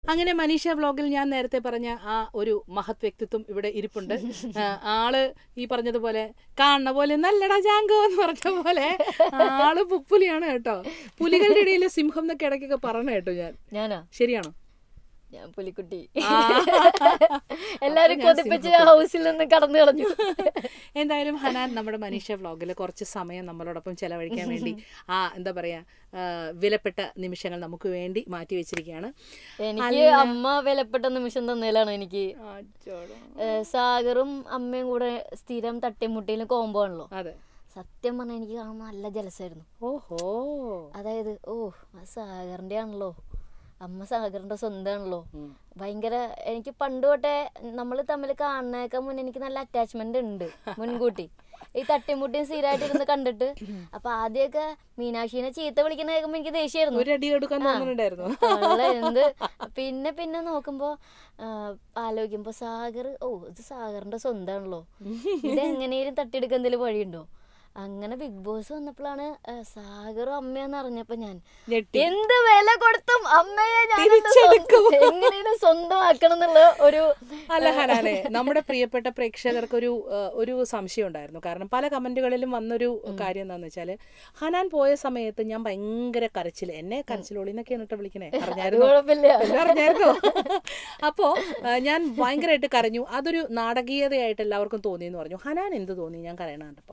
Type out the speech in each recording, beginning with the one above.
അങ്ങനെ മനീഷ വ്ലോഗിൽ ഞാൻ നേരത്തെ പറഞ്ഞ ആ ഒരു മഹത് വ്യക്തിത്വം ഇവിടെ ഇരിപ്പുണ്ട് ആ, ആള് ഈ പറഞ്ഞതുപോലെ കാണുന്ന പോലെ നല്ലടാ ജാങ്കോ എന്ന് പറഞ്ഞ പോലെ ആള് പുപ്പുലിയാണ് കേട്ടോ പുലികളുടെ ഇടയിൽ സിംഹം എന്നൊക്കെ ഇടയ്ക്കൊക്കെ പറഞ്ഞു കേട്ടോ ഞാൻ ഞാനാ ശരിയാണോ ഞാൻ പുലിക്കുട്ടി ആ. എല്ലാരും കൊതിപ്പിച്ച് ഹൗസിൽ നിന്ന് കടന്നു കളഞ്ഞു എന്തായാലും ഹനാൻ നമ്മുടെ മനീഷ വ്ലോഗിൽ കുറച്ച് സമയം നമ്മളോടൊപ്പം ചെലവഴിക്കാൻ വേണ്ടി ആ എന്താ പറയാ ആ, വിലപ്പെട്ട നിമിഷങ്ങൾ നമുക്ക് വേണ്ടി മാറ്റി വെച്ചിരിക്കുകയാണ് എനിക്ക് അമ്മ വിലപ്പെട്ട നിമിഷം തന്നതിലാണ് എനിക്ക് ഏഹ് സാഗറും അമ്മയും കൂടെ സ്ഥിരം തട്ടിമുട്ടിയിലും കോമ്പോ ആണല്ലോ അതെ സത്യം പറഞ്ഞാൽ എനിക്ക് കാണാൻ നല്ല ജലസായിരുന്നു ഓഹോ അതായത് ഓ ആ സാഗറിന്റെ ആണല്ലോ അമ്മ സാഗറിന്റെ സ്വന്തമാണല്ലോ ഉം. ഭയങ്കര എനിക്ക് പണ്ട് തൊട്ടേ നമ്മൾ തമ്മിൽ കാണുന്നേക്കാൾ മുന്നേ എനിക്ക് നല്ല അറ്റാച്ച്മെന്റ് ഉണ്ട് മുൻകൂട്ടി ഈ തട്ടിമുട്ടിയും സ്ഥിരമായിട്ട് ഇരുന്ന് കണ്ടിട്ട് അപ്പൊ ആദ്യമൊക്കെ മീനാക്ഷിനെ ചീത്ത വിളിക്കുന്ന കേൾക്കുമ്പോ എനിക്ക് ദേഷ്യമായിരുന്നു ഒരു അടി എടുക്കാൻ തോന്നുന്നുണ്ടായിരുന്നു തള്ള എന്ത് പിന്നെ പിന്നെ നോക്കുമ്പോ ആ, ആലോചിക്കുമ്പോ സാഗർ ഓ ഇത് സാഗറിന്റെ സ്വന്തമാണല്ലോ ഇത് എങ്ങനെയും തട്ടിയെടുക്കാൻ എന്തെങ്കിലും വഴിയുണ്ടോ അങ്ങനെ ബിഗ് ബോസ് വന്നപ്പോഴാണ് ആ, സാഗറും അമ്മയെന്ന് അറിഞ്ഞപ്പോ ഞാൻ ഞെട്ടി എന്ത് വില കൊടുത്തും അമ്മയെ ഞാൻ തിരിച്ചെടുക്കും. എങ്ങനെയും സ്വന്തമാക്കണം എന്നുള്ള ഒരു അല്ല ഹനാനെ നമ്മുടെ പ്രിയപ്പെട്ട പ്രേക്ഷകർക്ക് ഒരു ഏഹ്, ഒരു സംശയം ഉണ്ടായിരുന്നു കാരണം പല കമന്റുകളിലും വന്നൊരു കാര്യം എന്താന്ന് വെച്ചാല് ഹനാൻ പോയ സമയത്ത് ഞാൻ ഭയങ്കര കരച്ചിൽ എന്നെ കരച്ചിലോളി എന്നൊക്കെയാണ് കേട്ടോ വിളിക്കണേ അറിഞ്ഞായിരുന്നു കുഴപ്പമില്ല അറിഞ്ഞായിരുന്നോ അപ്പോ ഏഹ്, ഞാൻ ഭയങ്കരമായിട്ട് കരഞ്ഞു അതൊരു നാടകീയതയായിട്ട് എല്ലാവർക്കും തോന്നിയെന്ന് പറഞ്ഞു ഹനാൻ എന്ത് തോന്നി ഞാൻ കരയണ കണ്ടപ്പോ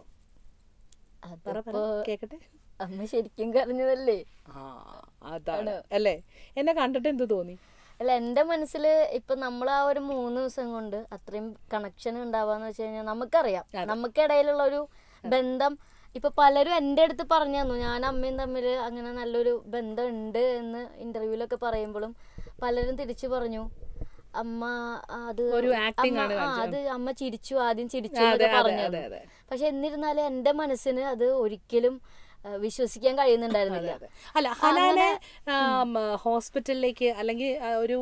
പറ പറ അതിപ്പോ കേക്കട്ടെ അമ്മ ശരിക്കും കരഞ്ഞതല്ലേ ആ അതാണ് അല്ലേ എന്നെ കണ്ടിട്ട് എന്ത് തോന്നി അല്ല എൻ്റെ മനസ്സിൽ ഇപ്പൊ നമ്മൾ ആ ഒരു മൂന്ന് ദിവസം കൊണ്ട് അത്രയും കണക്ഷൻ ഉണ്ടാവാന്ന് വെച്ച് കഴിഞ്ഞാൽ നമുക്കറിയാം നമുക്കിടയിലുള്ള ഒരു ബന്ധം ഇപ്പൊ പലരും എൻ്റെ അടുത്ത് പറഞ്ഞു തന്നു ഞാൻ അമ്മയും തമ്മിൽ അങ്ങനെ നല്ലൊരു ബന്ധം ഉണ്ട് എന്ന് ഇന്റർവ്യൂലൊക്കെ പറയുമ്പോഴും പലരും തിരിച്ചു പറഞ്ഞു അമ്മ അത് ഒരു acting അമ്മ- ആണ് ആ, അത് അമ്മ ചിരിച്ചു ആദ്യം ചിരിച്ചു അതെ, എന്നൊക്കെ അതെ, പറഞ്ഞു അതെ, തന്നു. അതെ. പക്ഷെ എന്നിരുന്നാലും എൻ്റെ മനസ്സിന് അത് ഒരിക്കലും ആ, വിശ്വസിക്കാൻ കഴിയുന്നുണ്ടായിരുന്നില്ല അതെ. അല്ല ഹനാനെ ഹോസ്പിറ്റലിലേക്ക് അല്ലെങ്കിൽ ആ, ഒരു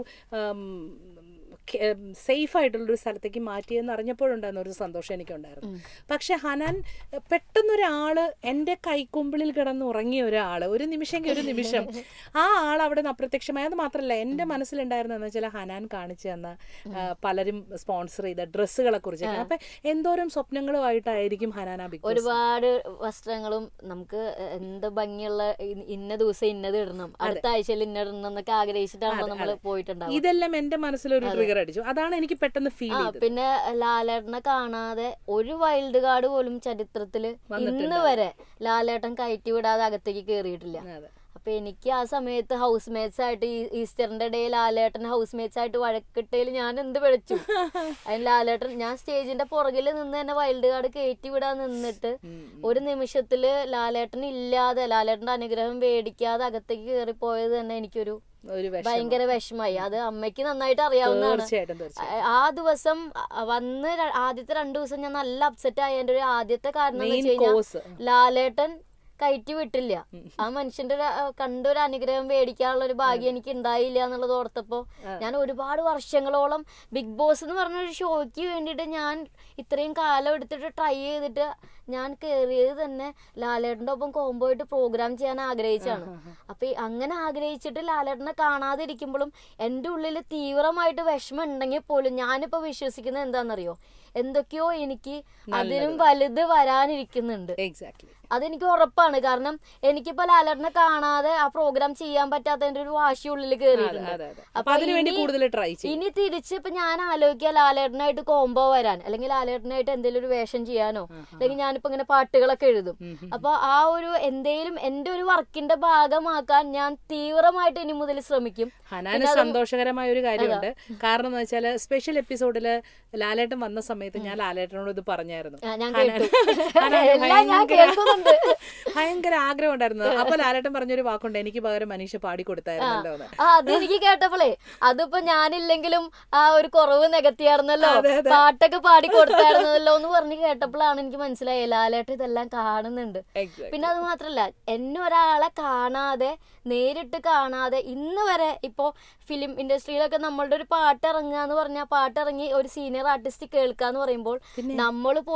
സേഫ് ആയിട്ടുള്ള ഒരു സ്ഥലത്തേക്ക് മാറ്റിയെന്ന് അറിഞ്ഞപ്പോഴുണ്ടായിരുന്ന ഒരു സന്തോഷം എനിക്കുണ്ടായിരുന്നു പക്ഷെ ഹനാൻ ഏഹ്, പെട്ടെന്നൊരാള് എൻ്റെ കൈക്കുമ്പിളിൽ കിടന്ന് ഉറങ്ങിയ ഒരാള് ഒരു നിമിഷം ഒരു നിമിഷം ആ ആൾ അവിടെ നിന്ന് അപ്രത്യക്ഷമായി അത് മാത്രമല്ല എൻ്റെ മനസ്സിലുണ്ടായിരുന്നെന്ന് വെച്ചാൽ ഹനാൻ കാണിച്ചു തന്ന ആ, പലരും സ്പോൺസർ ചെയ്ത ഡ്രസ്സുകളെ കുറിച്ചൊക്കെ അപ്പൊ എന്തോരം സ്വപ്നങ്ങളുമായിട്ടായിരിക്കും ഹനാന ബിഗ് ബോസ് ഒരുപാട് വസ്ത്രങ്ങളും നമുക്ക് എന്ത് ഭംഗിയുള്ള ഇ- ഇന്ന ദിവസം ഇന്നത് ഇടണം അടുത്ത ആഴ്ചയിൽ ഇന്ന ഇടണം എന്നൊക്കെ ആഗ്രഹിച്ചിട്ടാണല്ലോ നമ്മൾ പോയിട്ടുണ്ടാവും ഇതെല്ലാം എന്റെ മനസ്സിലൊരു ട്രിഗർ അടിച്ചു അതാണ് എനിക്ക് പെട്ടെന്ന് ഫീൽ ആ ചെയ്തത് പിന്നെ ലാലേട്ടനെ കാണാതെ ഒരു വൈൽഡ് കാർഡ് പോലും ചരിത്രത്തില് ഇന്ന് വരെ ലാലേട്ടൻ കയറ്റി വിടാതെ അകത്തേക്ക് കേറിയിട്ടില്ല അതെ. അപ്പൊ എനിക്ക് ആ സമയത്ത് ഹൗസ് മേറ്റ്സ് ആയിട്ട് ഈ ഈസ്റ്ററിന്റെ ഡേ ലാലേട്ടൻ ഹൗസ് മേറ്റ്സ് ആയിട്ട് വഴക്കിട്ടയിൽ ഞാൻ എന്ത് വിളിച്ചു അതിന് ലാലേട്ടൻ ഞാൻ സ്റ്റേജിന്റെ പുറകിൽ നിന്ന് തന്നെ വൈൽഡ് കാർഡ് കയറ്റി വിടാൻ നിന്നിട്ട് ഒരു നിമിഷത്തില് ലാലേട്ടൻ ഇല്ലാതെ ലാലേട്ടന്റെ അനുഗ്രഹം മേടിക്കാതെ അകത്തേക്ക് കയറി പോയത് തന്നെ എനിക്കൊരു ഒരു വിഷമം ഭയങ്കര വിഷമായി അത് അമ്മയ്ക്ക് നന്നായിട്ട് അറിയാവുന്നതാണ് തീർച്ചയായിട്ടും തീർച്ചയായിട്ടും ആ- ആ ദിവസം അ- വന്ന് ര- ആദ്യത്തെ രണ്ടു ദിവസം ഞാൻ നല്ല അപ്സെറ്റ് ആയതിന്റെ ഒരു ആദ്യത്തെ കാരണം എന്ന് മെയിൻ വെച്ച് കഴിഞ്ഞാൽ കോസ് ലാലേട്ടൻ കയറ്റി വിട്ടില്ല ആ മനുഷ്യന്റെ ഒരു, ആ, കണ്ടൊരു അനുഗ്രഹം മേടിക്കാനുള്ള ഒരു ഭാഗ്യം എനിക്ക് ഉണ്ടായില്ല എന്നുള്ളത് ഓർത്തപ്പോ ഞാൻ ഒരുപാട് വർഷങ്ങളോളം ബിഗ് ബോസ് എന്ന് പറഞ്ഞ ഒരു ഷോയ്ക്ക് വേണ്ടിയിട്ട് ഞാൻ ഇത്രയും കാലം എടുത്തിട്ട് ട്രൈ ചെയ്തിട്ട് ഞാൻ കയറിയത് തന്നെ ലാലേട്ടൻ്റെ ഒപ്പം കോമ്പോ ആയിട്ട് പ്രോഗ്രാം ചെയ്യാൻ ആഗ്രഹിച്ചാണ് അപ്പൊ ഈ അങ്ങനെ ആഗ്രഹിച്ചിട്ട് ലാലേട്ടനെ കാണാതിരിക്കുമ്പോഴും എൻ്റെ ഉള്ളിൽ തീവ്രമായിട്ട് വിഷമം ഉണ്ടെങ്കിൽ പോലും ഞാനിപ്പോ വിശ്വസിക്കുന്നത് എന്താണെന്നറിയോ എന്തൊക്കെയോ എനിക്ക് അതിനും വലുത് വരാനിരിക്കുന്നുണ്ട് എക്സാക്ട്ലി അതെനിക്ക് ഉറപ്പാണ് കാരണം എനിക്കിപ്പോ ലാലേട്ടനെ കാണാതെ ആ പ്രോഗ്രാം ചെയ്യാൻ പറ്റാത്തതിന്റെ ഒരു വാശി ഉള്ളിൽ അതെ കയറിയിട്ടുണ്ട് അതെ അപ്പൊ അതിനുവേണ്ടി ഇനി- കൂടുതൽ ട്രൈ ചെയ്യും ഇനി തിരിച്ച് ഇപ്പൊ ഞാൻ ആലോചിക്കുക ലാലേട്ടനായിട്ട് കോംബോ വരാൻ അല്ലെങ്കിൽ ലാലേട്ടനായിട്ട് എന്തെങ്കിലും ഒരു വേഷം ചെയ്യാനോ അല്ലെങ്കിൽ ഞാനിപ്പോ ഇങ്ങനെ പാട്ടുകളൊക്കെ എഴുതും അപ്പൊ ആ ഒരു എന്തേലും എന്റെ ഒരു വർക്കിന്റെ ഭാഗമാക്കാൻ ഞാൻ തീവ്രമായിട്ട് ഇനി മുതൽ ശ്രമിക്കും ഹനാന് സന്തോഷകരമായ ഒരു കാര്യമുണ്ട് കാരണം എന്ന് വെച്ചാല് സ്പെഷ്യൽ എപ്പിസോഡില് ലാലേട്ടൻ വന്ന സമയത്ത് ഞാൻ ലാലേട്ടനോട് ഇത് പറഞ്ഞായിരുന്നു ആ, ഞാൻ ഹനാൻ- കേട്ടു ഹനാന് എല്ലാം ഞാൻ ഭയങ്കര- കേൾക്കുന്നുണ്ട് ഭയങ്കര ആഗ്രഹം ഉണ്ടായിരുന്നു അപ്പൊ ലാലേട്ടൻ പറഞ്ഞൊരു വാക്കുണ്ട് എനിക്ക് പകരം മനീഷ പാടി കൊടുത്തായിരുന്നല്ലോ എന്ന് ആ അതെനിക്ക് കേട്ടപ്പോളേ അതിപ്പോ ഞാനില്ലെങ്കിലും ആ ഒരു കുറവ് നികത്തിയായിരുന്നല്ലോ അതെ, അതെ. പാട്ടൊക്കെ പാടി കൊടുത്തായിരുന്നല്ലോ എന്ന് പറഞ്ഞ് കേട്ടപ്പോഴാണ് എനിക്ക് മനസ്സിലായി ലാലേട്ട ഇതെല്ലാം കാണുന്നുണ്ട് Exactly. പിന്നെ അത് മാത്രല്ല എന്നെ ഒരാളെ കാണാതെ നേരിട്ട് കാണാതെ ഇന്ന് വരെ ഇപ്പോ ഫിലിം ഇൻഡസ്ട്രിയിലൊക്കെ നമ്മളുടെ ഒരു പാട്ട് ഇറങ്ങുക എന്ന് പറഞ്ഞാൽ പാട്ട് ഇറങ്ങി ഒരു സീനിയർ ആർട്ടിസ്റ്റ് കേൾക്കാന്ന് പറയുമ്പോൾ നമ്മൾ പോയി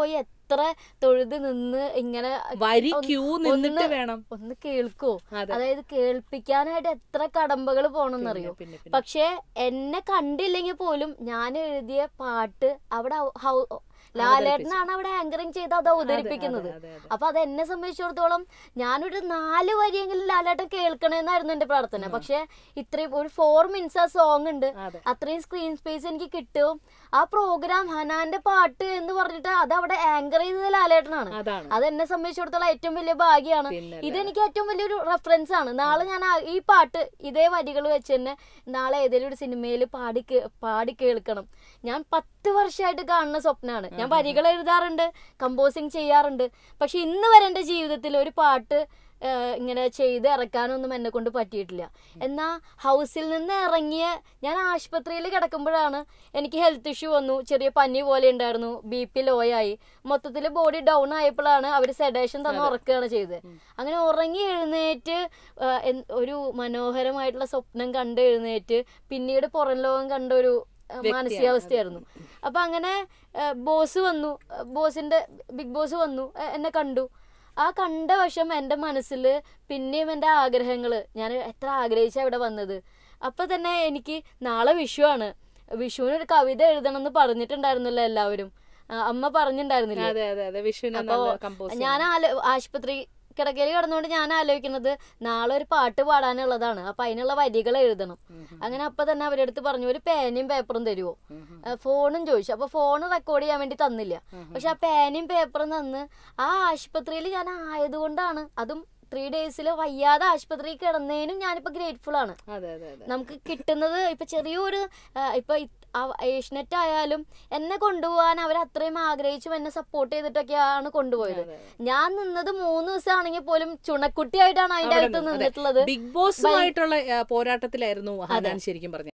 എത്ര തൊഴുത് നിന്ന് ഇങ്ങനെ വരി ഒന്ന് ക്യൂ നിന്നിട്ട് ഒന്ന് വേണം ഒന്ന് കേൾക്കോ അതെ. അതായത് കേൾപ്പിക്കാനായിട്ട് എത്ര കടമ്പകൾ പോണെന്നറിയോ പിന്നെ പിന്നെ പക്ഷെ എന്നെ കണ്ടില്ലെങ്കിൽ പോലും ഞാൻ എഴുതിയ പാട്ട് അവിടെ ഔ- ഹൗ- ലാലേട്ടനാണ് അവിടെ ആങ്കറിങ് ചെയ്ത് അത് അവതരിപ്പിക്കുന്നത് അതെ, അതെ. അപ്പൊ അത് എന്നെ സംബന്ധിച്ചിടത്തോളം ഞാനൊരു നാല് വരിയെങ്കിലും ലാലേട്ടൻ കേൾക്കണമെന്നായിരുന്നു എന്റെ പ്രാർത്ഥന പക്ഷെ ഇത്രയും ഒരു ഫോർ മിനിറ്റ്സ് ആ സോങ് ഉണ്ട് അതെ. അത്രയും സ്ക്രീൻ സ്പേസ് എനിക്ക് കിട്ടും ആ പ്രോഗ്രാം ഹനാന്റെ പാട്ട് എന്ന് പറഞ്ഞിട്ട് അത് അവിടെ ആങ്കർ ചെയ്തത് ലാലേട്ടനാണ് അതാണ് അത് എന്നെ സംബന്ധിച്ചിടത്തോളം ഏറ്റവും വലിയ ഭാഗ്യമാണ് പിന്നല്ലേ. ഇതെനിക്ക് ഏറ്റവും വലിയൊരു റെഫറൻസ് ആണ് നാളെ ഞാൻ ആ- ഈ പാട്ട് ഇതേ വരികൾ വെച്ച് തന്നെ നാളെ ഏതെങ്കിലും ഒരു സിനിമയിൽ പാടി കേ- പാടി കേൾക്കണം ഞാൻ പത്ത് വർഷമായിട്ട് കാണുന്ന സ്വപ്നമാണ് ഞാൻ വരികൾ എഴുതാറുണ്ട് കമ്പോസിങ് ചെയ്യാറുണ്ട് പക്ഷെ ഇന്ന് വരെ എൻ്റെ ജീവിതത്തിൽ ഒരു പാട്ട് ആ, ഇങ്ങനെ ചെയ്ത് ഇറക്കാനൊന്നും എന്നെ കൊണ്ട് പറ്റിയിട്ടില്ല എന്നാ ഹൗസിൽ നിന്ന് ഇറങ്ങിയ ഞാൻ ആശുപത്രിയിൽ കിടക്കുമ്പോഴാണ് എനിക്ക് ഹെൽത്ത് ഇഷ്യൂ വന്നു ചെറിയ പനി പോലെ ഉണ്ടായിരുന്നു ബി പി ലോ ആയി മൊത്തത്തിൽ ബോഡി ഡൗൺ ആയപ്പോഴാണ് അവർ സെഡേഷൻ തന്ന് ഉറക്കുകയാണ് ചെയ്തത് അങ്ങനെ ഉറങ്ങി എഴുന്നേറ്റ് ആ, എൻ- ഒരു മനോഹരമായിട്ടുള്ള സ്വപ്നം കണ്ട് എഴുന്നേറ്റ് പിന്നീട് പുറം ലോകം കണ്ട ഒരു ആ, മാനസികാവസ്ഥയായിരുന്നു അപ്പൊ അങ്ങനെ ബോസ് വന്നു ബോസിന്റെ ബിഗ് ബോസ് വന്നു ആ, എന്നെ കണ്ടു ആ കണ്ട വശം എൻ്റെ മനസ്സിൽ പിന്നെയും എൻ്റെ ആഗ്രഹങ്ങൾ ഞാൻ എത്ര ആഗ്രഹിച്ചാ ഇവിടെ വന്നത് അപ്പൊ തന്നെ എനിക്ക് നാളെ വിഷുവാണ് വിഷുവിന് ഒരു കവിത എഴുതണം എന്ന് പറഞ്ഞിട്ടുണ്ടായിരുന്നല്ലോ എല്ലാവരും ആ, അമ്മ പറഞ്ഞിട്ടുണ്ടായിരുന്നില്ലേ അതെ അതെ അതെ വിഷുവിനെ അപ്പൊ നല്ല കമ്പോസ് ഞാൻ ആലോ ആശുപത്രി കിടക്കയിൽ കിടന്നുകൊണ്ട് ഞാൻ ആലോചിക്കുന്നത് നാളെ ഒരു പാട്ട് പാടാനുള്ളതാണ് അപ്പൊ അതിനുള്ള വരികൾ എഴുതണം അങ്ങനെ അപ്പൊ തന്നെ അവരുടെ അടുത്ത് പറഞ്ഞു ഒരു പേനയും പേപ്പറും തരുമോ ഫോണും ചോദിച്ചു അപ്പൊ ഫോൺ റെക്കോർഡ് ചെയ്യാൻ വേണ്ടി തന്നില്ല പക്ഷെ ആ പേനയും പേപ്പറും തന്ന് ആ ആശുപത്രിയിൽ ഞാൻ ആയതുകൊണ്ടാണ് അതും ത്രീ ഡേയ്സിൽ വയ്യാതെ ആശുപത്രിയിൽ കിടന്നതിനും ഞാനിപ്പോ ഗ്രേറ്റ്ഫുൾ ആണ് അതെ അതെ അതെ നമുക്ക് കിട്ടുന്നത് ഇപ്പൊ ചെറിയൊരു ആ, ഇപ്പൊ ഏഷ്യനെറ്റ് ആയാലും എന്നെ കൊണ്ടുപോകാൻ അവർ അത്രയും ആഗ്രഹിച്ചും എന്നെ സപ്പോർട്ട് ചെയ്തിട്ടൊക്കെയാണ് കൊണ്ടുപോയത് ഞാൻ നിന്നത് മൂന്ന് ദിവസമാണെങ്കിൽ പോലും ചുണക്കുട്ടിയായിട്ടാണ് അതിന്റെ അകത്ത് നിന്നിട്ടുള്ളത് ബിഗ് ബോസുമായിട്ടുള്ള ആ, പോരാട്ടത്തിലായിരുന്നു ഹനാൻ ശരിക്കും പറഞ്ഞത്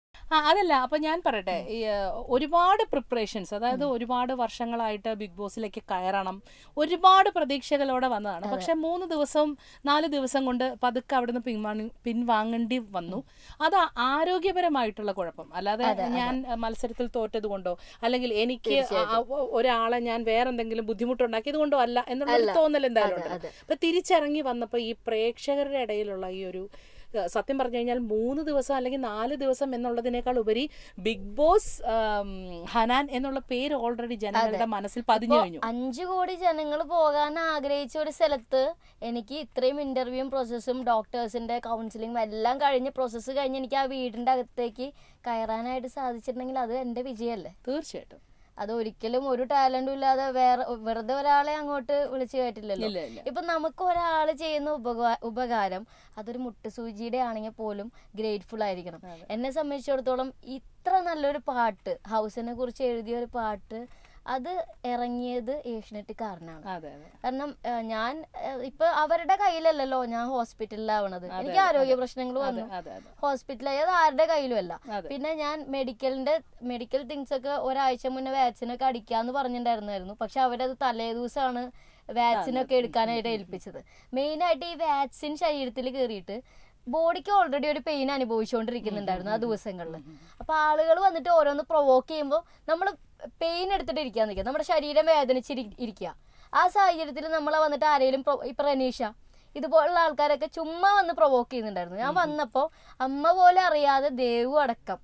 ആ അതല്ല അപ്പൊ ഞാൻ പറയട്ടെ ഈ ആ, ഒരുപാട് പ്രിപ്പറേഷൻസ് അതായത് ഒരുപാട് വർഷങ്ങളായിട്ട് ബിഗ് ബോസിലേക്ക് കയറണം ഒരുപാട് പ്രതീക്ഷകളോടെ വന്നതാണ് പക്ഷെ മൂന്ന് ദിവസവും നാല് ദിവസം കൊണ്ട് പതുക്കെ അവിടുന്ന് പിൻവാങ്ങി പിൻവാങ്ങേണ്ടി വന്നു അത് ആരോഗ്യപരമായിട്ടുള്ള കുഴപ്പം അല്ലാതെ ഞാൻ ആ, മത്സരത്തിൽ തോറ്റത് കൊണ്ടോ അല്ലെങ്കിൽ എനിക്ക് ആ- ആ ഒരാളെ ഞാൻ വേറെന്തെങ്കിലും ബുദ്ധിമുട്ടുണ്ടാക്കിയത് കൊണ്ടോ അല്ല എന്നുള്ള ഒരു തോന്നൽ എന്തായാലും ഉണ്ട് അതെ. അപ്പൊ തിരിച്ചിറങ്ങി വന്നപ്പോ ഈ പ്രേക്ഷകരുടെ ഇടയിലുള്ള ഈ ഒരു ഏഹ്, സത്യം പറഞ്ഞു കഴിഞ്ഞാൽ മൂന്ന് ദിവസം അല്ലെങ്കിൽ നാല് ദിവസം എന്നുള്ളതിനേക്കാൾ ഉപരി ബിഗ് ബോസ് ആം, ഹനാൻ എന്നുള്ള പേര് ഓൾറെഡി ജനങ്ങളുടെ മനസ്സിൽ പതിഞ്ഞു കഴിഞ്ഞു അഞ്ചു കോടി ജനങ്ങൾ പോകാൻ ആഗ്രഹിച്ച ഒരു സ്ഥലത്ത് എനിക്ക് ഇത്രയും ഇന്റർവ്യൂവും പ്രോസസ്സും ഡോക്ടേഴ്സിന്റെ കൗൺസിലിംഗും എല്ലാം കഴിഞ്ഞ് പ്രോസസ്സ് കഴിഞ്ഞ് എനിക്ക് ആ വീടിന്റെ അകത്തേക്ക് കയറാനായിട്ട് സാധിച്ചിട്ടുണ്ടെങ്കിൽ അത് എന്റെ വിജയമല്ലേ തീർച്ചയായിട്ടും അത് ഒരിക്കലും ഒരു ടാലന്റും ഇല്ലാതെ വേറെ വെറുതെ ഒരാളെ അങ്ങോട്ട് വിളിച്ചു കേട്ടില്ലല്ലോ ഇല്ല ഇല്ല ഇപ്പൊ നമുക്ക് ഒരാൾ ചെയ്യുന്ന ഉപകാ ഉപകാരം അതൊരു മുട്ടുസൂചിയുടെ ആണെങ്കിൽ പോലും ഗ്രേറ്റ്ഫുൾ ആയിരിക്കണം എന്നെ സംബന്ധിച്ചിടത്തോളം ഇത്ര നല്ലൊരു പാട്ട് ഹൗസിനെ കുറിച്ച് എഴുതിയ ഒരു പാട്ട് അത് ഇറങ്ങിയത് ഏഷ്യനെറ്റ് കാരനാണ് അതെ അതെ കാരണം ആ, ഞാൻ ആ, ഇപ്പൊ അവരുടെ കയ്യിലല്ലല്ലോ ഞാൻ ഹോസ്പിറ്റലിലാവണത് എനിക്ക് ആരോഗ്യ പ്രശ്നങ്ങൾ വന്നു അതെ അതെ ഹോസ്പിറ്റലായി അത് ആരുടെ കയ്യിലും അല്ല അതെ. പിന്നെ ഞാൻ മെഡിക്കലിന്റെ മെഡിക്കൽ തിങ്സ് ഒക്കെ ഒരാഴ്ച മുന്നേ വാക്സിൻ ഒക്കെ അടിക്കാന്ന് പറഞ്ഞിട്ടുണ്ടായിരുന്നായിരുന്നു പക്ഷെ അവരത് തലേ ദിവസമാണ് വാക്സിൻ ഒക്കെ എടുക്കാനായിട്ട് ഏൽപ്പിച്ചത് മെയിൻ ആയിട്ട് ഈ വാക്സിൻ ശരീരത്തിൽ കയറിയിട്ട് ബോഡിക്ക് ഓൾറെഡി ഒരു പെയിൻ അനുഭവിച്ചുകൊണ്ടിരിക്കുന്നുണ്ടായിരുന്നു ആ ദിവസങ്ങളിൽ അപ്പൊ ആളുകൾ വന്നിട്ട് ഓരോന്ന് പ്രൊവോക്ക് ചെയ്യുമ്പോൾ നമ്മൾ പെയിൻ എടുത്തിട്ട് ഇരിക്കാൻ നിൽക്കുക നമ്മുടെ ശരീരം വേദനിച്ചിരി ഇരിക്കുക ആ സാഹചര്യത്തിൽ നമ്മൾ വന്നിട്ട് ആരെങ്കിലും പ്രൊ- ഇപ്പൊ റനീഷ ഇതുപോലുള്ള ആൾക്കാരൊക്കെ ചുമ്മാ വന്ന് പ്രൊവോക്ക് ചെയ്യുന്നുണ്ടായിരുന്നു ഞാൻ വന്നപ്പോൾ അമ്മ പോലെ അറിയാതെ ദേവു അടക്കം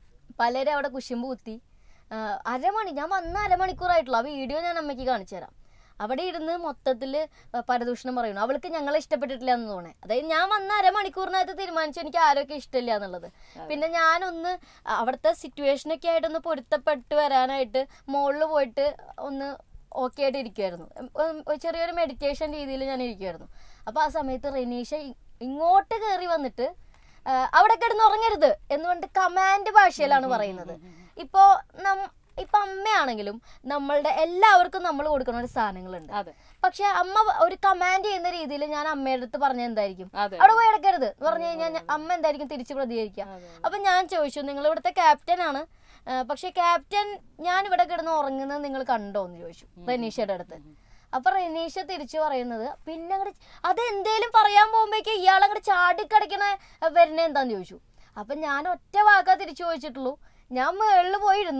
പലരും അവിടെ കുശുമ്പ് കുത്തി ആ, അരമണി ഞാൻ വന്ന അരമണിക്കൂറായിട്ടുള്ള ആ വീഡിയോ ഞാൻ അമ്മയ്ക്ക് കാണിച്ചു തരാം അവിടെ ഇരുന്ന് മൊത്തത്തിൽ പരദൂഷണം പറയുന്നു അവൾക്ക് ഞങ്ങളെ ഇഷ്ടപ്പെട്ടിട്ടില്ല എന്ന് തോന്നേ അതായത് ഞാൻ വന്ന അരമണിക്കൂറിനകത്ത് തീരുമാനിച്ചു എനിക്ക് ആരൊക്കെ ഇഷ്ടമില്ല എന്നുള്ളത് പിന്നെ ഞാനൊന്ന് അവിടുത്തെ സിറ്റുവേഷനൊക്കെ ആയിട്ടൊന്ന് പൊരുത്തപ്പെട്ട് വരാനായിട്ട് മുകളിൽ പോയിട്ട് ഒന്ന് ഓക്കെ ആയിട്ട് ഇരിക്കുമായിരുന്നു ഉം, ഒരു ചെറിയൊരു മെഡിറ്റേഷൻ രീതിയിൽ ഞാൻ ഇരിക്കുമായിരുന്നു അപ്പോൾ ആ സമയത്ത് റെനീഷ ഇ- ഇങ്ങോട്ട് കയറി വന്നിട്ട് ആ, അവിടെ കിടന്ന് ഉറങ്ങരുത് എന്ന് പറഞ്ഞിട്ട് കമാൻഡ് ഭാഷയിലാണ് പറയുന്നത് ഇപ്പോ നം ഇപ്പൊ അമ്മയാണെങ്കിലും നമ്മളുടെ എല്ലാവർക്കും നമ്മൾ കൊടുക്കുന്ന ഒരു സാധനങ്ങളുണ്ട് അതെ പക്ഷെ അമ്മ ഒരു കമാൻഡ് ചെയ്യുന്ന രീതിയിൽ ഞാൻ അമ്മയുടെ അടുത്ത് പറഞ്ഞ എന്തായിരിക്കും അതെ അവിടെ പോയി എടുക്കരുത് എന്ന് പറഞ്ഞു കഴിഞ്ഞാൽ ഞാൻ- അമ്മ എന്തായിരിക്കും തിരിച്ചു പ്രതികരിക്കുക അപ്പൊ ഞാൻ ചോദിച്ചു നിങ്ങൾ ഇവിടുത്തെ ക്യാപ്റ്റൻ ആണ് ആ, പക്ഷെ ക്യാപ്റ്റൻ ഞാൻ ഇവിടെ കിടന്ന് ഉറങ്ങുന്നത് നിങ്ങൾ കണ്ടോ എന്ന് ചോദിച്ചു റനീഷയുടെ അടുത്ത് അപ്പൊ റനീഷ തിരിച്ചു പറയുന്നത് പിന്നെ അങ്ങോട്ട് അത് എന്തേലും പറയാൻ പോകുമ്പോഴേക്ക് ഇയാൾ അങ്ങോട്ട് ചാടിക്കടക്കണ വരുന്ന എന്താന്ന് ചോദിച്ചു അപ്പൊ ഞാൻ ഒറ്റ വാക്കാ തിരിച്ചു ചോദിച്ചിട്ടുള്ളൂ ഞാൻ മേളിൽ പോയിരുന്നു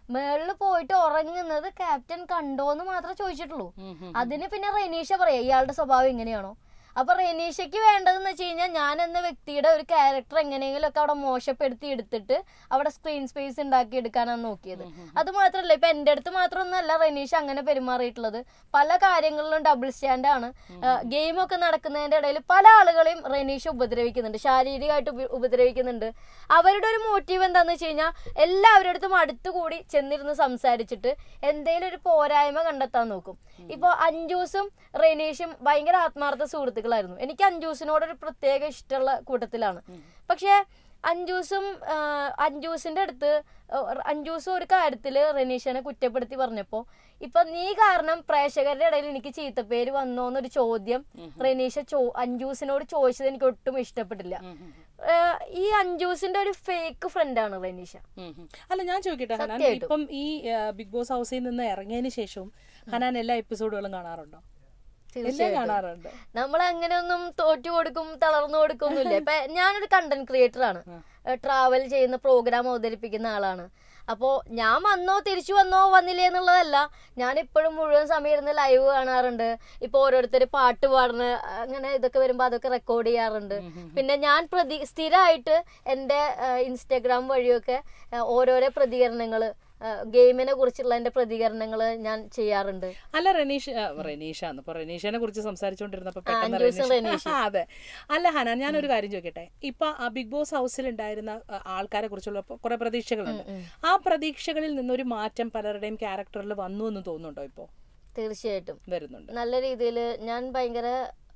മേളില് പോയിട്ട് ഉറങ്ങുന്നത് ക്യാപ്റ്റൻ കണ്ടോന്ന് മാത്രമേ ചോദിച്ചിട്ടുള്ളൂ അതിന് പിന്നെ റെനീഷ പറയാ ഇയാളുടെ സ്വഭാവം എങ്ങനെയാണോ അപ്പൊ റെനീഷയ്ക്ക് വേണ്ടതെന്ന് വെച്ച് കഴിഞ്ഞാൽ ഞാൻ എന്ന വ്യക്തിയുടെ ഒരു ക്യാരക്ടർ എങ്ങനെയെങ്കിലും ഒക്കെ അവിടെ മോശപ്പെടുത്തി എടുത്തിട്ട് അവിടെ സ്ക്രീൻ സ്പേസ് ഉണ്ടാക്കി എടുക്കാനാണ് നോക്കിയത് അത് മാത്രമല്ല ഇപ്പൊ എന്റെ അടുത്ത് മാത്രമൊന്നുമല്ല റെനീഷ് അങ്ങനെ പെരുമാറിയിട്ടുള്ളത് പല കാര്യങ്ങളിലും ഡബിൾ സ്റ്റാൻഡ് ആണ് ഗെയിം ഒക്കെ നടക്കുന്നതിന്റെ ഇടയിൽ പല ആളുകളെയും റെനീഷ് ഉപദ്രവിക്കുന്നുണ്ട് ശാരീരികമായിട്ട് ഉപ- ഉപദ്രവിക്കുന്നുണ്ട് അവരുടെ ഒരു മോട്ടീവ് എന്താന്ന് വെച്ച് കഴിഞ്ഞാൽ എല്ലാവരുടെ അടുത്തും അടുത്തുകൂടി ചെന്നിരുന്ന് സംസാരിച്ചിട്ട് എന്തെങ്കിലും ഒരു പോരായ്മ കണ്ടെത്താൻ നോക്കും ഇപ്പൊ അഞ്ജൂസും റെനീഷും ഭയങ്കര ആത്മാർത്ഥ സുഹൃത്തുക്കളായിരുന്നു എനിക്ക് അഞ്ജൂസിനോടൊരു പ്രത്യേക ഇഷ്ടമുള്ള കൂട്ടത്തിലാണ് പക്ഷേ അഞ്ജൂസും ആ, അഞ്ജൂസിന്റെ അടുത്ത് ആ, അഞ്ജൂസും ഒരു കാര്യത്തില് റെനീഷനെ കുറ്റപ്പെടുത്തി പറഞ്ഞപ്പോ ഇപ്പൊ നീ കാരണം പ്രേക്ഷകരുടെ ഇടയിൽ എനിക്ക് ചീത്തപ്പേര് വന്നോ എന്നൊരു ചോദ്യം റെനീഷ ചോ അഞ്ജൂസിനോട് ചോദിച്ചത് എനിക്ക് ഒട്ടും ഇഷ്ടപ്പെട്ടില്ല ആ, ഈ അഞ്ജൂസിന്റെ ഒരു ഫേക്ക് ഫ്രണ്ടാണ് റെനീഷ ഉം ഉം. അല്ല ഞാൻ ചോദിക്കട്ടെ ഹനാൻ സത്യമായിട്ടും. ഇപ്പം ഈ ആ, ബിഗ് ബോസ് ഹൗസിൽ നിന്ന് ഇറങ്ങിയതിന് ശേഷവും ഹനാൻ എല്ലാ എപ്പിസോഡുകളും കാണാറുണ്ടോ എല്ലാം കാണാറുണ്ട് നമ്മൾ അങ്ങനെയൊന്നും തോറ്റു കൊടുക്കും തളർന്നു കൊടുക്കൊന്നുമില്ല ഇപ്പൊ ഞാനൊരു കണ്ടന്റ് ക്രിയേറ്റർ ആണ് ട്രാവൽ ചെയ്യുന്ന പ്രോഗ്രാം അവതരിപ്പിക്കുന്ന ആളാണ് അപ്പോൾ ഞാൻ വന്നോ തിരിച്ചു വന്നോ വന്നില്ലേ എന്നുള്ളതല്ല ഞാൻ ഇപ്പോഴും മുഴുവൻ സമയം ഇരുന്ന് ലൈവ് കാണാറുണ്ട് ഇപ്പൊ ഓരോരുത്തർ പാട്ട് പാടുന്ന അങ്ങനെ ഇതൊക്കെ വരുമ്പോൾ അതൊക്കെ റെക്കോർഡ് ചെയ്യാറുണ്ട് പിന്നെ ഞാൻ പ്രതി സ്ഥിരമായിട്ട് എൻ്റെ ഇൻസ്റ്റാഗ്രാം വഴിയൊക്കെ ആ, ഓരോരോ പ്രതികരണങ്ങൾ ഗെയിമിനെ കുറിച്ചുള്ള എൻ്റെ പ്രതികരണങ്ങൾ ഞാൻ ചെയ്യാറുണ്ട് അല്ല റനീഷ് ആ, റനീഷ ഇപ്പൊ റനീഷിനെ കുറിച്ച് സംസാരിച്ചുകൊണ്ടിരുന്നപ്പോ പെട്ടെന്ന് അഞ്ജൂസും റനീഷ് ആ, അതെ അല്ല ഹനാൻ ഞാനൊരു കാര്യം ചോദിക്കട്ടെ ഇപ്പൊ ആ ബിഗ് ബോസ് ഹൗസിൽ ഉണ്ടായിരുന്ന ആ, ആൾക്കാരെ കുറിച്ചുള്ള കുറെ പ്രതീക്ഷകളുണ്ട് ആ പ്രതീക്ഷകളിൽ നിന്നൊരു മാറ്റം പലരുടെയും ക്യാരക്ടറിൽ വന്നു എന്ന് തോന്നുന്നുണ്ടോ ഇപ്പോ തീർച്ചയായിട്ടും വരുന്നുണ്ട് നല്ല രീതിയിൽ ഞാൻ ഭയങ്കര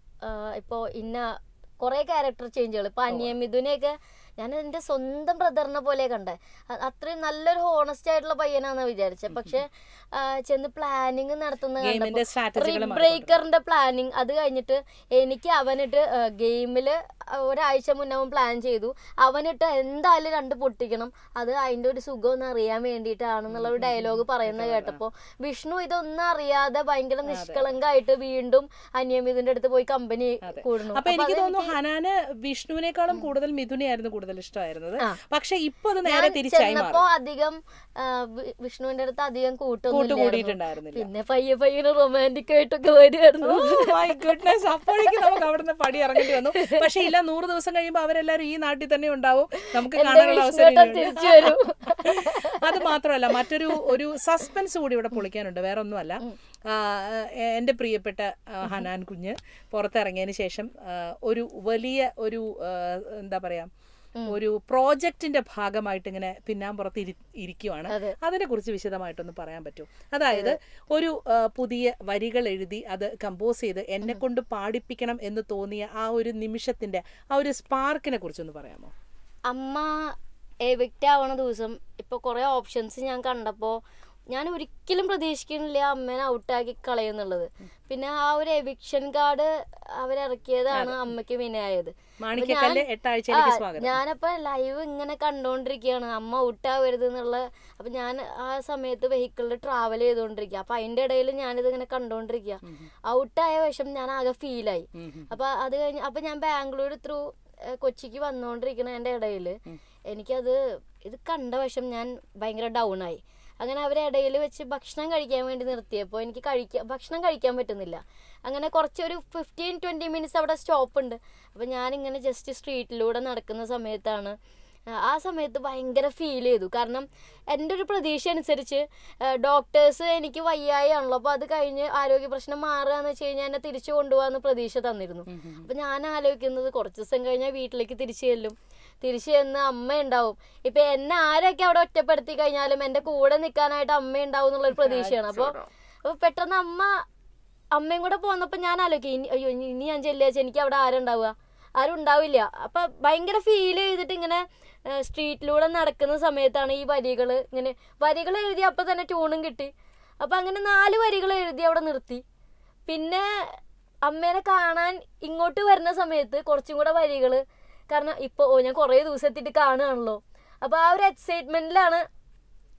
ഇപ്പോൾ ഇന്ന കുറെ ക്യാരക്ടർ ചേഞ്ചുകൾ ഇപ്പൊ അനിയമിതുനെയൊക്കെ ഞാൻ എന്റെ സ്വന്തം ബ്രദറിനെ പോലെ കണ്ടേ അ- അത്രയും നല്ലൊരു ഹോണസ്റ്റ് ആയിട്ടുള്ള പയ്യനാന്ന് വിചാരിച്ചത് പക്ഷെ ആ, ചെന്ന് പ്ലാനിങ് നടത്തുന്ന ഗെയിമിന്റെ സ്ട്രാറ്റജികൾ ബ്രേക്കറിന്റെ പ്ലാനിങ് അത് കഴിഞ്ഞിട്ട് എനിക്ക് അവനിട്ട് ഗെയിമില് ഒരാഴ്ച മുന്നേ അവൻ പ്ലാൻ ചെയ്തു അവനിട്ട് എന്തായാലും രണ്ട് പൊട്ടിക്കണം അത് അതിന്റെ ഒരു സുഖം ഒന്ന് അറിയാൻ വേണ്ടിയിട്ടാണെന്നുള്ള ഒരു ഡയലോഗ് പറയുന്നത് കേട്ടപ്പോ വിഷ്ണു ഇതൊന്നും അറിയാതെ ഭയങ്കര നിഷ്കളങ്കായിട്ട് വീണ്ടും അനിയമിതിന്റെ അടുത്ത് പോയി കമ്പനി കൂടുന്നു അപ്പൊ എനിക്ക് തോന്നുന്നു ഹനാന് വിഷ്ണുവിനേക്കാളും കൂടുതൽ മിഥുനെയായിരുന്നു കൂടുതൽ ഇഷ്ടമായിരുന്നത് ആ. പക്ഷെ ഇപ്പൊ അത് നേരെ തിരിച്ചായി മാറി ചെന്നപ്പോ അധികം ആ, വി- വിഷ്ണുവിന്റെ അടുത്ത് അധികം കൂട്ടൊന്നും കൂട്ട് ഇല്ലായിരുന്നു. കൂടിയിട്ടുണ്ടായിരുന്നില്ല പിന്നെ പയ്യെ പയ്യെ റൊമാൻറ്റിക് ആയിട്ടൊക്കെ വരുമായിരുന്നു മൈ ഗുഡ്നസ് അപ്പോഴേക്കും നമുക്ക് അവിടുന്ന് പടി ഇറങ്ങേണ്ടി വന്നു പക്ഷെ ഇല്ല നൂറ് ദിവസം കഴിയുമ്പോൾ അവരെല്ലാരും ഈ നാട്ടിൽ തന്നെ ഉണ്ടാവും നമുക്ക് എന്റെ കാണാനുള്ള അവസരം വിഷ്ണുവേട്ടൻ ഇനിയുണ്ട്. തിരിച്ചു വരും അത് മാത്രമല്ല മറ്റൊരു ഒരു സസ്പെൻസ് കൂടി ഇവിടെ പൊളിക്കാനുണ്ട് വേറെ ഒന്നുമല്ല ആ, എൻ്റെ പ്രിയപ്പെട്ട ആ, ഹനാൻ കുഞ്ഞ് പുറത്തിറങ്ങിയതിന് ശേഷം ആ, ഒരു വലിയ ഒരു ആ, എന്താ പറയാ ഒരു പ്രോജക്റ്റിന്റെ ഭാഗമായിട്ട് ഇങ്ങനെ പിന്നാമ്പുറത്ത് ഇരി ഇരിക്കുവാണ് അതെ. അതിനെ കുറിച്ച് വിശദമായിട്ടൊന്ന് പറയാൻ പറ്റും അതായത് ഒരു ആ, പുതിയ വരികൾ എഴുതി അത് കമ്പോസ് ചെയ്ത് എന്നെ കൊണ്ട് പാടിപ്പിക്കണം എന്ന് തോന്നിയ ആ ഒരു നിമിഷത്തിന്റെ ആ ഒരു സ്പാർക്കിനെ കുറിച്ചൊന്ന് പറയാമോ അമ്മ എവിക്റ്റ് ആവണ ദിവസം ഇപ്പൊ കുറെ ഓപ്ഷൻസ് ഞാൻ കണ്ടപ്പോ ഞാൻ ഒരിക്കലും പ്രതീക്ഷിക്കുന്നില്ല അമ്മേനെ ഔട്ടാക്കി കളയുന്നുള്ളത് പിന്നെ ആ ഒരു എവിക്ഷൻ കാർഡ് അവരിറക്കിയതാണ് അമ്മയ്ക്ക് വിനയായത് മാണിക്കക്കല്ല് എട്ടാഴ്ചയിലേക്ക് സ്വാഗതം ഞാനപ്പോ ലൈവ് ഇങ്ങനെ കണ്ടോണ്ടിരിക്കുകയാണ് അമ്മ ഔട്ടാവരുത് എന്നുള്ള അപ്പൊ ഞാൻ ആ സമയത്ത് വെഹിക്കിളിൽ ട്രാവൽ ചെയ്തോണ്ടിരിക്കുക അപ്പൊ അതിന്റെ ഇടയിൽ ഞാനിത് ഇങ്ങനെ കണ്ടോണ്ടിരിക്കുക ഔട്ടായ വശം ഞാൻ ആകെ ഫീലായി ഉം ഉം. അപ്പൊ അത് കഴിഞ്ഞ് അപ്പൊ ഞാൻ ബാംഗ്ലൂർ ത്രൂ കൊച്ചിക്ക് വന്നുകൊണ്ടിരിക്കണതിന്റെ ഇടയിൽ എനിക്കത് ഇത് കണ്ട വശം ഞാൻ ഭയങ്കര ഡൗൺ ആയി അങ്ങനെ അവരെ ഇടയിൽ വെച്ച് ഭക്ഷണം കഴിക്കാൻ വേണ്ടി നിർത്തിയപ്പോൾ എനിക്ക് കഴിക്കാൻ ഭക്ഷണം കഴിക്കാൻ പറ്റുന്നില്ല അങ്ങനെ കുറച്ച് ഒരു ഫിഫ്റ്റീൻ ട്വൻറ്റി മിനിറ്റ്സ് അവിടെ സ്റ്റോപ്പ് ഉണ്ട് അപ്പോൾ ഞാനിങ്ങനെ ജസ്റ്റ് സ്ട്രീറ്റിലൂടെ നടക്കുന്ന സമയത്താണ് ആ, ആ സമയത്ത് ഭയങ്കര ഫീൽ ചെയ്തു കാരണം എൻ്റെ ഒരു പ്രതീക്ഷ അനുസരിച്ച് ഡോക്ടേഴ്സ് എനിക്ക് വയ്യായി ആണല്ലോ അപ്പോൾ അത് കഴിഞ്ഞ് ആരോഗ്യ പ്രശ്നം മാറുകയെന്ന് വെച്ച് കഴിഞ്ഞാൽ എന്നെ തിരിച്ചു കൊണ്ടുപോകാമെന്ന് പ്രതീക്ഷ തന്നിരുന്നു അപ്പം ഞാൻ ആലോചിക്കുന്നത് കുറച്ച് ദിവസം കഴിഞ്ഞാൽ വീട്ടിലേക്ക് തിരിച്ചു ചെല്ലും തിരിച്ചു ചെന്ന് അമ്മ ഉണ്ടാവും ഇപ്പൊ എന്നെ ആരൊക്കെ അവിടെ ഒറ്റപ്പെടുത്തി കഴിഞ്ഞാലും എൻ്റെ കൂടെ നിൽക്കാനായിട്ട് അമ്മ ഉണ്ടാവും എന്നുള്ളൊരു പ്രതീക്ഷയാണ് അപ്പോൾ അപ്പോൾ പെട്ടെന്ന് അമ്മ അമ്മയും കൂടെ പോന്നപ്പോൾ ഞാൻ ആലോചിക്കും ഇനി അയ്യോ ഇനി ഇനി ഞാൻ ചെല്ലിയാച്ച എനിക്ക് അവിടെ ആരുണ്ടാവുക ആരും ഉണ്ടാവില്ല അപ്പൊ ഭയങ്കര ഫീൽ ചെയ്തിട്ട് ഇങ്ങനെ സ്ട്രീറ്റിലൂടെ നടക്കുന്ന സമയത്താണ് ഈ വരികൾ ഇങ്ങനെ വരികൾ എഴുതി അപ്പൊ തന്നെ ട്യൂണും കിട്ടി അപ്പൊ അങ്ങനെ നാല് വരികൾ എഴുതി അവിടെ നിർത്തി പിന്നെ അമ്മേനെ കാണാൻ ഇങ്ങോട്ട് വരുന്ന സമയത്ത് കുറച്ചും കൂടെ വരികൾ കാരണം ഇപ്പൊ ഓ ഞാൻ കുറേ ദിവസം എത്തിയിട്ട് കാണുകയാണല്ലോ അപ്പൊ ആ ഒരു എക്സൈറ്റ്മെന്റിലാണ്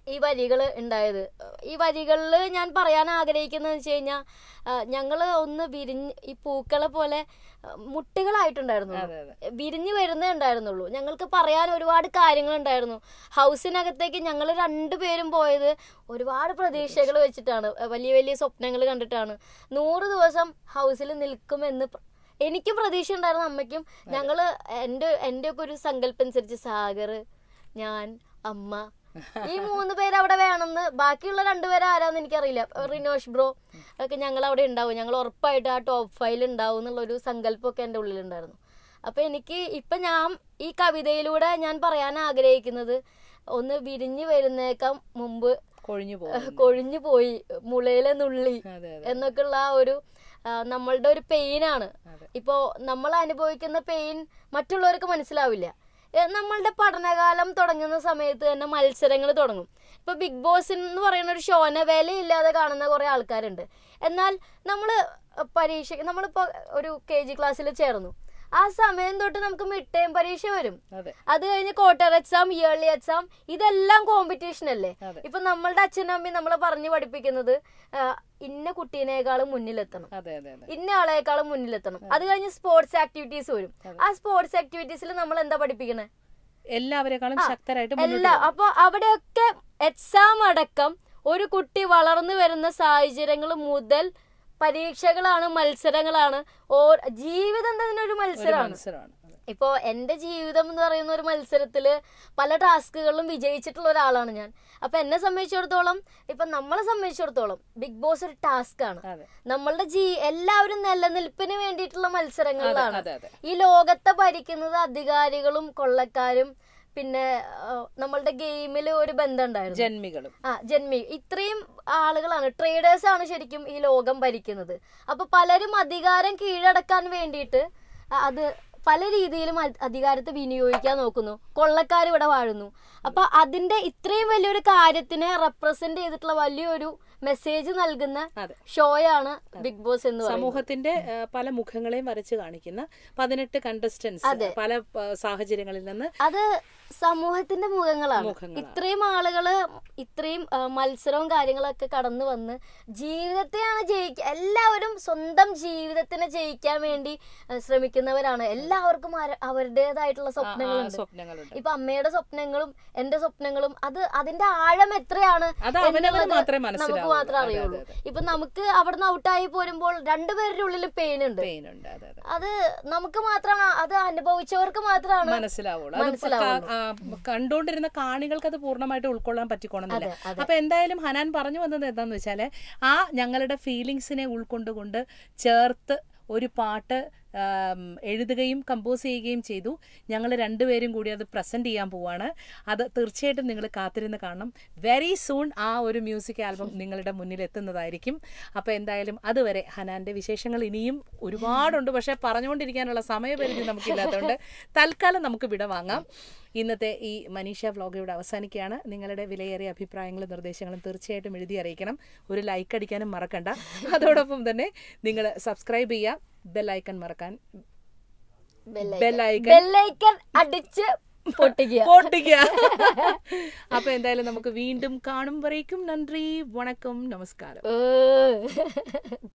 ഈ വരികൾ ഉണ്ടായത് ഈ വരികളിൽ ഞാൻ പറയാൻ ആഗ്രഹിക്കുന്നത് വെച്ച് കഴിഞ്ഞാൽ ഞങ്ങൾ ഒന്ന് വിരിഞ്ഞ് ഈ പൂക്കളെ പോലെ ആ, മുട്ടുകളായിട്ടുണ്ടായിരുന്നു അതെ അതെ വിരിഞ്ഞു വരുന്നേ ഉണ്ടായിരുന്നുള്ളൂ ഞങ്ങൾക്ക് പറയാൻ ഒരുപാട് കാര്യങ്ങൾ ഉണ്ടായിരുന്നു ഹൗസിനകത്തേക്ക് ഞങ്ങൾ രണ്ടുപേരും പോയത് ഒരുപാട് പ്രതീക്ഷകൾ വെച്ചിട്ടാണ് വലിയ വലിയ സ്വപ്നങ്ങൾ കണ്ടിട്ടാണ് നൂറ് ദിവസം ഹൗസിൽ നിൽക്കുമെന്ന് പ്ര- എനിക്കും പ്രതീക്ഷ ഉണ്ടായിരുന്നു അമ്മയ്ക്കും ഞങ്ങള് എൻ്റെ എൻ്റെ ഒക്കെ ഒരു സങ്കല്പം അനുസരിച്ച് സാഗർ ഞാൻ അമ്മ ഈ മൂന്ന് പേര് അവിടെ വേണമെന്ന് ബാക്കിയുള്ള രണ്ടുപേരെ ആരാന്ന് എനിക്കറിയില്ല റിനോഷ് ബ്രോ ഒക്കെ ഞങ്ങൾ അവിടെ ഉണ്ടാവും ഞങ്ങൾ ഉറപ്പായിട്ട് ആ ടോപ്പ് ഫൈൽ ഉണ്ടാവും എന്നുള്ളൊരു സങ്കല്പമൊക്കെ എൻ്റെ ഉള്ളിലുണ്ടായിരുന്നു അപ്പൊ എനിക്ക് ഇപ്പൊ ഞാൻ ഈ കവിതയിലൂടെ ഞാൻ പറയാൻ ആഗ്രഹിക്കുന്നത് ഒന്ന് വിരിഞ്ഞു വരുന്നേക്കാം മുമ്പ് കൊഴിഞ്ഞു പോകും കൊഴിഞ്ഞു പോയി മുളയിലെ നുള്ളി അതെ അതെ എന്നൊക്കെയുള്ള ആ ഒരു ആ, നമ്മളുടെ ഒരു പെയിനാണ് അതെ. ഇപ്പോ നമ്മൾ അനുഭവിക്കുന്ന പെയിൻ മറ്റുള്ളവർക്ക് മനസ്സിലാവില്ല ഏ, നമ്മളുടെ പഠനകാലം തുടങ്ങുന്ന സമയത്ത് തന്നെ മത്സരങ്ങൾ തുടങ്ങും ഇപ്പൊ ബിഗ് ബോസ് എന്ന് പറയുന്ന ഒരു ഷോനെ വിലയില്ലാതെ കാണുന്ന കുറെ ആൾക്കാരുണ്ട് എന്നാൽ നമ്മൾ പരീക്ഷ നമ്മളിപ്പോ ഒരു കെ ജി ക്ലാസ്സിൽ ചേർന്നു ആ സമയം തൊട്ട് നമുക്ക് മിഡ് ടൈം പരീക്ഷ വരും അതെ അത് കഴിഞ്ഞ് ക്വാർട്ടർ എക്സാം ഇയർലി എക്സാം ഇതെല്ലാം കോമ്പറ്റീഷൻ അല്ലേ അതെ. ഇപ്പൊ നമ്മളുടെ അച്ഛനും അമ്മയും നമ്മളെ പറഞ്ഞു പഠിപ്പിക്കുന്നത് ആ, ഇന്ന കുട്ടീനേക്കാളും മുന്നിലെത്തണം അതെ അതെ അതെ ഇന്ന ആളെക്കാളും മുന്നിലെത്തണം അത് കഴിഞ്ഞ് സ്പോർട്സ് ആക്ടിവിറ്റീസ് വരും ആ സ്പോർട്സ് ആക്ടിവിറ്റീസിൽ നമ്മൾ എന്താ പഠിപ്പിക്കണേ എല്ലാവരെക്കാളും ശക്തരായിട്ട് മുന്നോട്ട് അല്ല അപ്പൊ അവിടെയൊക്കെ എക്സാം അടക്കം ഒരു കുട്ടി വളർന്നു വരുന്ന സാഹചര്യങ്ങൾ മുതൽ പരീക്ഷകളാണ് മത്സരങ്ങളാണ് ഓ ജീവിതം തന്നെ ഒരു ഒരു മത്സരമാണ് മത്സരമാണ് അതെ. ഇപ്പോ എന്റെ ജീവിതം എന്ന് പറയുന്ന ഒരു മത്സരത്തില് പല ടാസ്കുകളിലും വിജയിച്ചിട്ടുള്ള ഒരാളാണ് ഞാൻ അപ്പൊ എന്നെ സംബന്ധിച്ചിടത്തോളം ഇപ്പൊ നമ്മളെ സംബന്ധിച്ചിടത്തോളം ബിഗ് ബോസ് ഒരു ടാസ്ക് ആണ് അതെ നമ്മളുടെ ജീ എല്ലാവരും നിലനിൽപ്പിന് വേണ്ടിയിട്ടുള്ള മത്സരങ്ങളിലാണ് അതെ അതെ ഈ ലോകത്തെ ഭരിക്കുന്നത് അധികാരികളും കൊള്ളക്കാരും പിന്നെ ആ, നമ്മളുടെ ഗെയിമിൽ ഒരു ബന്ധം ഉണ്ടായിരുന്നു ജന്മികളും ആ ജന്മി ഇത്രയും ആളുകളാണ് ട്രേഡേഴ്സ് ആണ് ശരിക്കും ഈ ലോകം ഭരിക്കുന്നത് അപ്പൊ പലരും അധികാരം കീഴടക്കാൻ വേണ്ടിയിട്ട് അ- അത് പല രീതിയിലും അ- അധികാരത്തെ വിനിയോഗിക്കാൻ നോക്കുന്നു കൊള്ളക്കാർ ഇവിടെ വാഴുന്നു അപ്പൊ അതിന്റെ ഇത്രയും വലിയൊരു കാര്യത്തിനെ റെപ്രസെന്റ് ചെയ്തിട്ടുള്ള വലിയൊരു മെസ്സേജ് നൽകുന്ന അതെ ഷോയാണ് ബിഗ് ബോസ് എന്ന് പറയുന്നത് സമൂഹത്തിന്റെ ആ, പല മുഖങ്ങളെയും വരച്ച് കാണിക്കുന്ന പതിനെട്ട് കണ്ടസ്റ്റൻസ് പല ആ, സാഹചര്യങ്ങളിൽ നിന്ന് അത് സമൂഹത്തിന്റെ മുഖങ്ങളാണ് മുഖങ്ങളാണ്. ഇത്രയും ആളുകള് ഇത്രയും ആ, മത്സരവും കാര്യങ്ങളൊക്കെ കടന്നു വന്ന് ജീവിതത്തെയാണ് ജയിക്കുക എല്ലാവരും സ്വന്തം ജീവിതത്തിനെ ജയിക്കാൻ വേണ്ടി ആ, ശ്രമിക്കുന്നവരാണ് എല്ലാവർക്കും ആര- അവരുടേതായിട്ടുള്ള ആ, സ്വപ്നങ്ങളുണ്ട് സ്വപ്നങ്ങളുണ്ട് ഇപ്പൊ അമ്മയുടെ സ്വപ്നങ്ങളും എന്റെ സ്വപ്നങ്ങളും അത് അതിന്റെ ആഴം എത്രയാണ് അത് അവനവന് എന്നുള്ളത് മാത്രമേ നമുക്ക് മനസ്സിലാവൂ മാത്രമേ അതെ, അറിയുള്ളൂ അതെ, ഇപ്പൊ നമുക്ക് അവിടുന്ന് ഔട്ടായി പോരുമ്പോൾ രണ്ടുപേരുടെ ഉള്ളിൽ പെയിൻ ഉണ്ട് പെയിൻ ഉണ്ട് അതെ അതെ അത് നമുക്ക് മാത്രമാണ് അത് അനുഭവിച്ചവർക്ക് മാത്രമാണ് മനസ്സിലാവുള്ളൂ അത് മനസ്സിലാവുള്ളൂ. ക- ആ, കണ്ടുകൊണ്ടിരുന്ന കാണികൾക്ക് അത് പൂർണ്ണമായിട്ട് ഉൾക്കൊള്ളാൻ പറ്റിക്കോണമെന്നില്ല അതെ, അതെ. അപ്പൊ എന്തായാലും ഹനാൻ പറഞ്ഞു വന്നത് എന്താന്ന് വെച്ചാല് ആ ഞങ്ങളുടെ ഫീലിങ്സിനെ ഉൾക്കൊണ്ടുകൊണ്ട് ചേർത്ത് ഒരു പാട്ട് ആം, എഴുതുകയും കമ്പോസ് ചെയ്യുകയും ചെയ്തു ഞങ്ങൾ രണ്ടുപേരും കൂടി അത് പ്രസന്റ് ചെയ്യാൻ പോവാണ് അത് തീർച്ചയായിട്ടും നിങ്ങൾ കാത്തിരുന്ന് കാണണം വെരി സൂൺ ആ ഒരു മ്യൂസിക് ആൽബം നിങ്ങളുടെ മുന്നിൽ എത്തുന്നതായിരിക്കും അപ്പോൾ എന്തായാലും അതുവരെ ഹനാന്റെ വിശേഷങ്ങൾ ഇനിയും ഒരുപാടുണ്ട് പക്ഷേ പറഞ്ഞുകൊണ്ടിരിക്കാനുള്ള സമയപരിധി നമുക്കില്ലാത്തതുകൊണ്ട് തൽക്കാലം നമുക്ക് വിട വാങ്ങാം ഇന്നത്തെ ഈ മനീഷ വ്ളോഗ് ഇവിടെ അവസാനിക്കുകയാണ് നിങ്ങളുടെ വിലയേറിയ അഭിപ്രായങ്ങളും നിർദ്ദേശങ്ങളും തീർച്ചയായിട്ടും എഴുതി അറിയിക്കണം ഒരു ലൈക്ക് അടിക്കാനും മറക്കണ്ട അതോടൊപ്പം തന്നെ നിങ്ങൾ സബ്സ്ക്രൈബ് ചെയ്യുക ബെൽ ഐക്കൺ മറക്കാൻ ബെൽ ഐക്കൺ ബെല്ലൈക്കൺ അടിച്ച് പൊട്ടിക്കുക പൊട്ടിക്കുക അപ്പൊ എന്തായാലും നമുക്ക് വീണ്ടും കാണും വരേക്കും നന്ദി വണക്കം നമസ്കാരം ഏ.